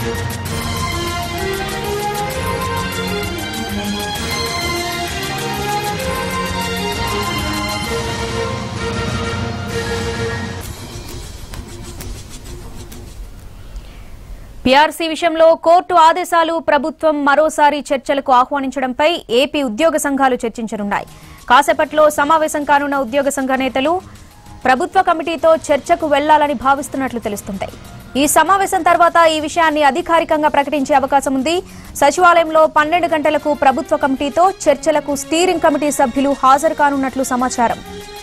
PRC విషయంలో court ఆదేశాలు ప్రభుత్వం మరోసారి చర్చలకు ఆహ్వానించడంపై ఏపీ ఉద్యోగ సంఘాలు చర్చించనున్నాయి కాసేపట్లో సమావేశం కానున్న ఉద్యోగ సంఘ నేతలు ప్రభుత్వ కమిటీతో చర్చకు వెళ్లాలని భావిస్తున్నట్లు తెలుస్తుంది ఈ సమావేశం తర్వాత ఈ విషయాన్ని అధికారికంగా ప్రకటించే అవకాశం ఉంది సచివాలయంలో పన్నెండు గంటలకు ప్రభుత్వ కమిటీతో చర్చలకు స్టీరింగ్ కమిటీ సభ్యులు హాజరు కానున్నట్లు సమాచారం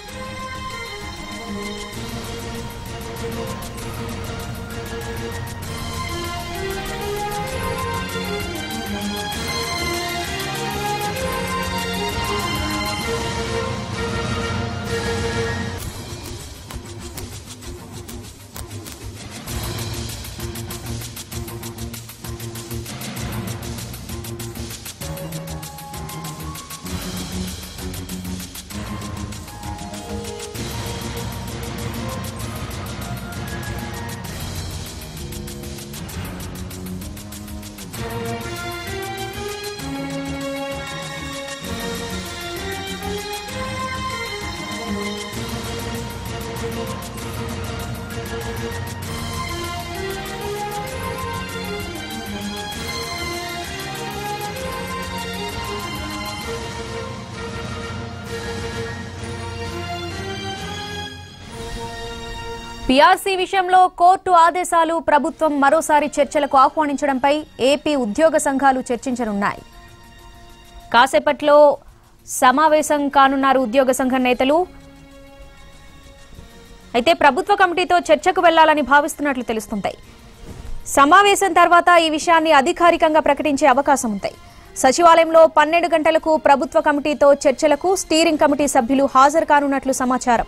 పీఆర్సీ విషయంలో కోర్టు ఆదేశాలు ప్రభుత్వం మరోసారి చర్చలకు ఆహ్వానించడంపై ఏపీ ఉద్యోగ సంఘాలు చర్చించనున్నాయి కాసేపట్లో సమావేశం కానున్నారు ఉద్యోగ సంఘం నేతలు అయితే ప్రభుత్వ కమిటీతో చర్చకు వెళ్లాలని భావిస్తున్నట్లు తెలుస్తుంటాయి సమావేశం తర్వాత ఈ విషయాన్ని అధికారికంగా ప్రకటించే అవకాశం ఉంది సచివాలయంలో పన్నెండు గంటలకు ప్రభుత్వ కమిటీతో చర్చలకు స్టీరింగ్ కమిటీ సభ్యులు హాజరు కానున్నట్లు సమాచారం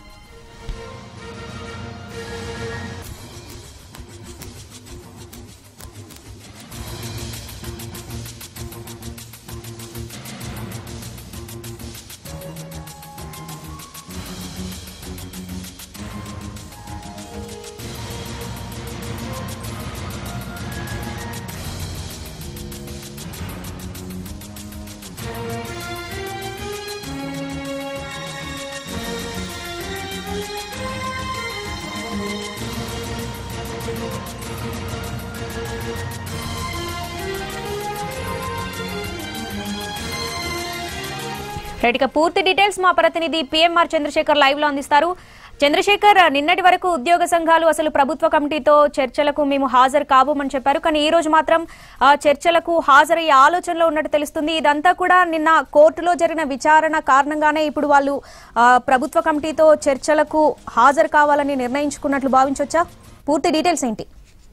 రైట్ ఇక పూర్తి డీటెయిల్స్ మా ప్రతినిధి పిఎంఆర్ చంద్రశేఖర్ లైవ్ లో అందిస్తారు చంద్రశేఖర్ నిన్నటి వరకు ఉద్యోగ సంఘాలు అసలు ప్రభుత్వ కమిటీతో చర్చలకు మేము హాజరు కాబోమని చెప్పారు కానీ ఈ రోజు మాత్రం ఆ, చర్చలకు హాజరయ్యే ఆలోచనలో ఉన్నట్టు తెలుస్తుంది ఇదంతా కూడా నిన్న కోర్టులో జరిగిన విచారణ కారణంగానే ఇప్పుడు వాళ్ళు ఆ, ప్రభుత్వ కమిటీతో చర్చలకు హాజరు కావాలని నిర్ణయించుకున్నట్లు భావించవచ్చా పూర్తి డీటెయిల్స్ ఏంటి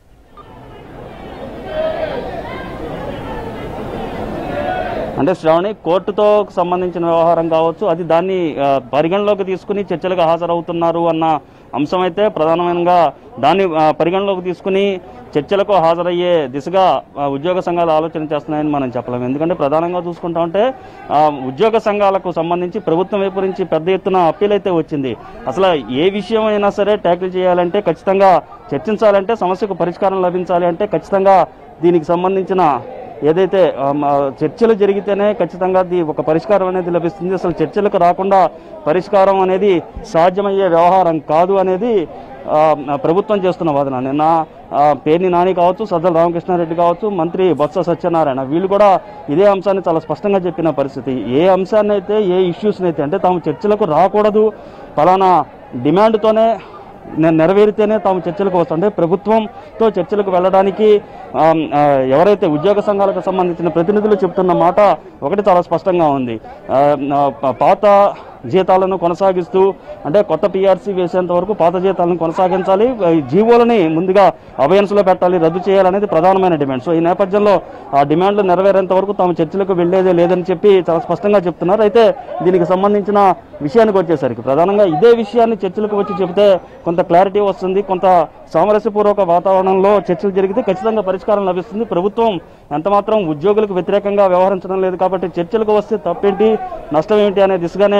అంటే శ్రావణి కోర్టుతో సంబంధించిన వ్యవహారం కావచ్చు అది దాన్ని ఆ, పరిగణలోకి తీసుకుని చర్చలకు హాజరవుతున్నారు అన్న అంశం అయితే ప్రధానమైనగా దాన్ని ఆ, పరిగణలోకి తీసుకుని చర్చలకు హాజరయ్యే దిశగా ఆ, ఉద్యోగ సంఘాలు ఆలోచన చేస్తున్నాయని మనం చెప్పలేము ఎందుకంటే ప్రధానంగా చూసుకుంటా ఉంటే ఆ, ఉద్యోగ సంఘాలకు సంబంధించి ప్రభుత్వం వైపు నుంచి పెద్ద ఎత్తున అప్పీల్ అయితే వచ్చింది అసలు ఏ విషయం అయినా సరే ట్యాకిల్ చేయాలంటే ఖచ్చితంగా చర్చించాలంటే సమస్యకు పరిష్కారం లభించాలి అంటే ఖచ్చితంగా దీనికి సంబంధించిన ఏదైతే ఆ, మ, చర్చలు జరిగితేనే ఖచ్చితంగా దీ ఒక పరిష్కారం అనేది లభిస్తుంది అసలు చర్చలకు రాకుండా పరిష్కారం అనేది సాధ్యమయ్యే వ్యవహారం కాదు అనేది ఆ, ప్రభుత్వం చేస్తున్న వాదన నిన్న ఆ, పేర్ని నాని కావచ్చు సజ్జల రామకృష్ణారెడ్డి కావచ్చు మంత్రి బొత్స సత్యనారాయణ వీళ్ళు కూడా ఇదే అంశాన్ని చాలా స్పష్టంగా చెప్పిన పరిస్థితి ఏ అంశాన్ని అయితే ఏ ఇష్యూస్ని అయితే అంటే తాము చర్చలకు రాకూడదు ఫలానా డిమాండ్తోనే నె- నెరవేరితేనే తాము చర్చలకు వస్తుంటే ప్రభుత్వంతో చర్చలకు వెళ్ళడానికి ఆమ్, ఆ, ఎవరైతే ఉద్యోగ సంఘాలకు సంబంధించిన ప్రతినిధులు చెప్తున్న మాట ఒకటి చాలా స్పష్టంగా ఉంది ఆ, ఆ, ప- పాత జీతాలను కొనసాగిస్తూ అంటే కొత్త పిఆర్సీ వేసేంత వరకు పాత జీతాలను కొనసాగించాలి ఈ జీవోలని ముందుగా అభయన్స్లో పెట్టాలి రద్దు చేయాలనేది ప్రధానమైన డిమాండ్ సో ఈ నేపథ్యంలో ఆ డిమాండ్లు నెరవేరేంత వరకు తాము చర్చలకు వెళ్లేదే లేదని చెప్పి చాలా స్పష్టంగా చెప్తున్నారు అయితే దీనికి సంబంధించిన విషయానికి వచ్చేసరికి ప్రధానంగా ఇదే విషయాన్ని చర్చలకు వచ్చి చెబితే కొంత క్లారిటీ వస్తుంది కొంత సామరస్యపూర్వక వాతావరణంలో చర్చలు జరిగితే ఖచ్చితంగా పరిష్కారం లభిస్తుంది ప్రభుత్వం ఎంతమాత్రం ఉద్యోగులకు వ్యతిరేకంగా వ్యవహరించడం లేదు కాబట్టి చర్చలకు వస్తే తప్పేంటి నష్టం ఏంటి అనే దిశగానే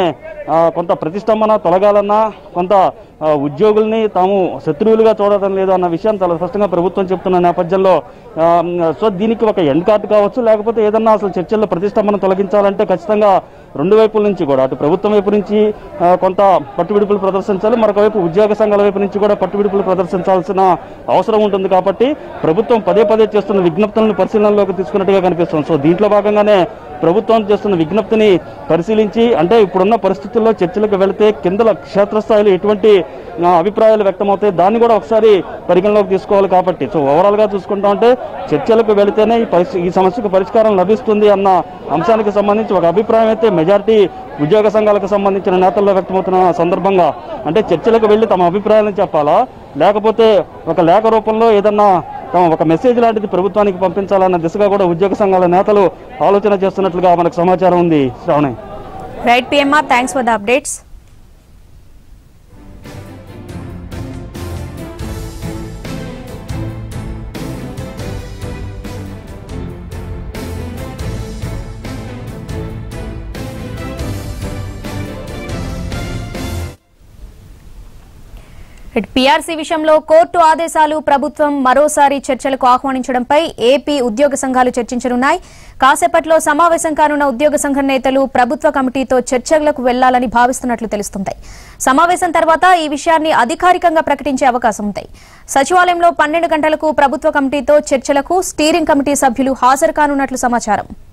ఆ, కొంత ప్రతిష్టంభన తొలగాలన్నా కొంత ఆ, ఉద్యోగుల్ని తాము శత్రువులుగా చూడటం లేదు అన్న విషయం చాలా స్పష్టంగా ప్రభుత్వం చెప్తున్న నేపథ్యంలో ఆ, సో దీనికి ఒక ఎండ్ కార్డు కావచ్చు లేకపోతే ఏదన్నా అసలు చర్చల్లో ప్రతిష్టంభన తొలగించాలంటే ఖచ్చితంగా రెండు వైపుల నుంచి కూడా అటు ప్రభుత్వం వైపు నుంచి ఆ, కొంత పట్టువిడుపులు ప్రదర్శించాలి మరొక వైపు ఉద్యోగ సంఘాల వైపు నుంచి కూడా పట్టువిడుపులు ప్రదర్శించాల్సిన అవసరం ఉంటుంది కాబట్టి ప్రభుత్వం పదే పదే చేస్తున్న విజ్ఞప్తులను పరిశీలనలోకి తీసుకున్నట్టుగా కనిపిస్తుంది సో దీంట్లో భాగంగానే ప్రభుత్వం చేస్తున్న విజ్ఞప్తిని పరిశీలించి అంటే ఇప్పుడున్న పరిస్థితుల్లో చర్చలకు వెళితే కిందల క్షేత్రస్థాయిలో ఎటువంటి ఆ, అభిప్రాయాలు వ్యక్తమవుతాయి దాన్ని కూడా ఒకసారి పరిగణలోకి తీసుకోవాలి కాబట్టి సో ఓవరాల్ గా చూసుకుంటా ఉంటే చర్చలకు వెళితేనే ఈ పరిస్థితి ఈ సమస్యకు పరిష్కారం లభిస్తుంది అన్న అంశానికి సంబంధించి ఒక అభిప్రాయం అయితే మెజారిటీ ఉద్యోగ సంఘాలకు సంబంధించిన నేతల్లో వ్యక్తమవుతున్న సందర్భంగా అంటే చర్చలకు వెళ్ళి తమ అభిప్రాయాలను చెప్పాలా లేకపోతే ఒక లేఖ రూపంలో ఏదన్నా తమ ఒక మెసేజ్ లాంటిది ప్రభుత్వానికి పంపించాలన్న దిశగా కూడా ఉద్యోగ సంఘాల నేతలు ఆలోచన చేస్తున్నట్లుగా మనకు సమాచారం ఉంది Sravani right PMR thanks for the updates PRC విషయంలో కోర్టు ఆదేశాలు ప్రభుత్వం మరోసారి చర్చలకు ఆహ్వానించడంపై ఏపీ ఉద్యోగ సంఘాలు చర్చించనున్నాయి కాసేపట్లో సమావేశం కానున్న ఉద్యోగ సంఘ నేతలు ప్రభుత్వ కమిటీతో చర్చలకు వెళ్లాలని భావిస్తున్నట్లు తెలుస్తుంది సమావేశం తర్వాత ఈ విషయాన్ని అధికారికంగా ప్రకటించే అవకాశం ఉంది సచివాలయంలో పన్నెండు గంటలకు ప్రభుత్వ కమిటీతో చర్చలకు స్టీరింగ్ కమిటీ సభ్యులు హాజరు కానున్నట్లు సమాచారం